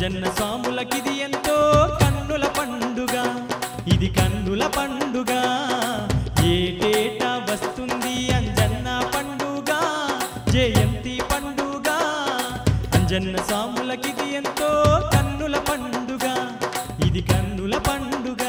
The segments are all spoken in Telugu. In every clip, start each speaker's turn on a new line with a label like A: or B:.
A: అంజన్న స్వాములకిది ఎంతో కన్నుల పండుగ ఇది కన్నుల పండుగ ఏటేటా వస్తుంది అంజన్న పండుగ జయంతి పండుగ అంజన్న స్వాములకిది ఎంతో కన్నుల పండుగ ఇది కన్నుల పండుగ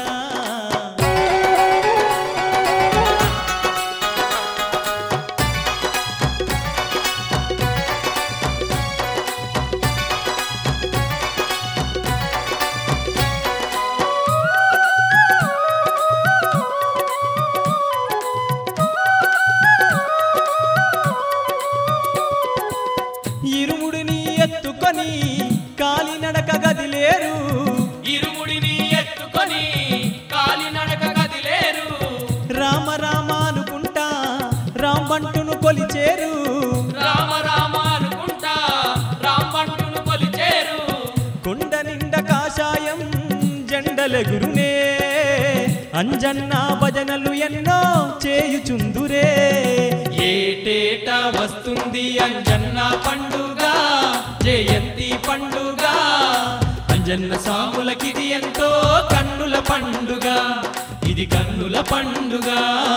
A: ఇరుముడిని ఎత్తుకొని కాలినడక గదిలేరు
B: ఇరుముడిని ఎత్తుకొని కాలినడక కదిలేరు
A: రామ రామ అనుకుంటా రాంబంటును కొలిచేరు
B: రామ రామ అనుకుంటా రాంబంటును కొలిచేరు
A: కొండ నిండ కాషాయం జెండలెగురునే అంజన్న భజనలు ఎన్నో చేయుచుందురే
B: ఏటేటా వస్తుంది అంజన్న పండుగ జయంతి పండుగ అంజన్న సాములకిది ఎంతో కన్నుల పండుగ ఇది కన్నుల పండుగ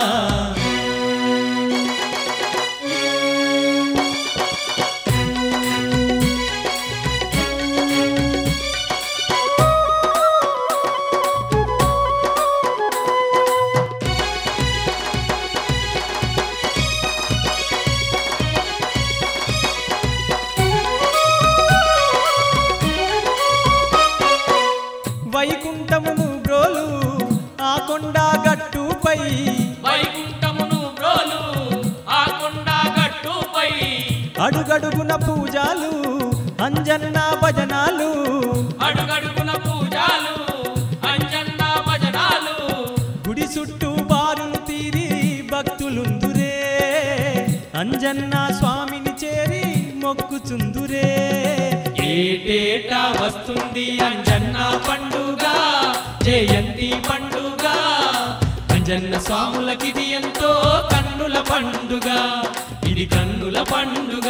A: వైకుంఠము బ్రోలు ఆ కొండ గట్టుపై
B: వైకుంఠమును బ్రోలు ఆ కొండ గట్టుపై
A: అడుగడుగున పూజాలు అంజన్న భజనాలు
B: అడుగడుగున పూజాలు అంజన్న భజనాలు
A: గుడి చుట్టూ బారులు తీరి భక్తులుందురే అంజన్న స్వామిని చేరి మొక్కుచుందురే
B: ఏటేటా వస్తుంది అంజన్న పండుగ జయంతి పండుగ అంజన్న స్వాములకిది ఎంతో కన్నుల పండుగ ఇది కన్నుల పండుగ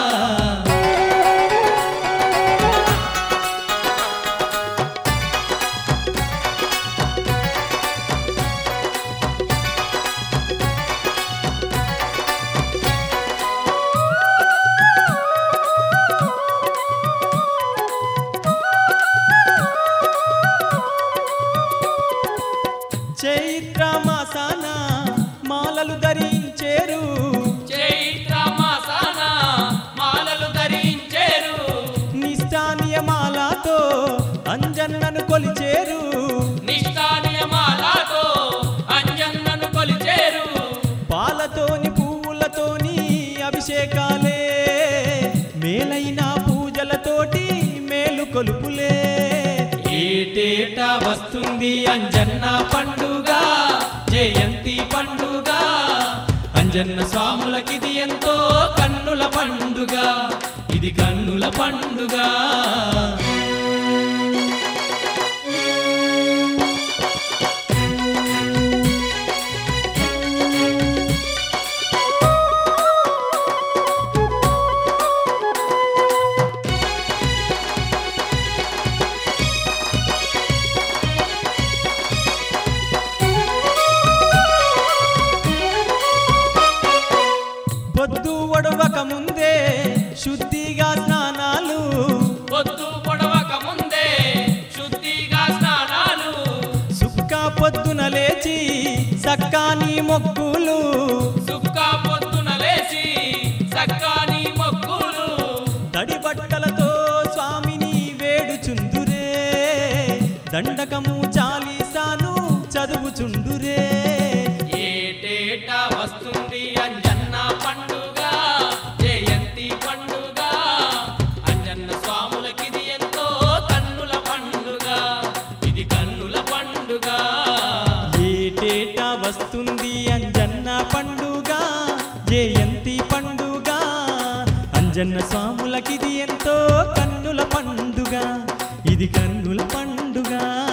A: చైత్ర మాసాన మాలలు ధరించేరు
B: చైత్ర మాసాన మాలలు ధరించేరు
A: నిష్ఠానియమాలతో అంజన్నను కొలిచేరు
B: నిష్ఠానియమాలతో అంజన్నను కొలిచేరు
A: పాలతోని పువ్వులతోని అభిషేకాలే మేలైన పూజలతోటి మేలు కొలుపులే
B: ఏటేటా వస్తుంది అంజన్న పండుగ జయంతి పండుగ అంజన్న స్వాములకిది ఎంతో కన్నుల పండుగ ఇది కన్నుల పండుగ
A: పొద్దు ఒడవక ముందే శుద్ధిగా స్నానాలు
B: పొద్దు పొడవక ముందే శుద్ధిగా స్నానాలు
A: సుక్క పొద్దున లేచి సక్కాని మొక్కులు
B: సుక్క పొద్దున లేచి సక్కాని మొక్కులు
A: తడి బట్టలతో స్వామిని వేడుచుందురే దండకము చాలీసాను చదువుచుండురే
B: ఏటేటా వస్తుంది అంజన్న పండుగ జయంతి పండుగ అంజన్న స్వాములకిది ఎంతో కన్నుల పండుగ ఇది కన్నుల పండుగ
A: ఏటేటా వస్తుంది అంజన్న పండుగ జయంతి పండుగ అంజన్న స్వాములకిది ఎంతో కన్నుల పండుగ ఇది కన్నుల పండుగ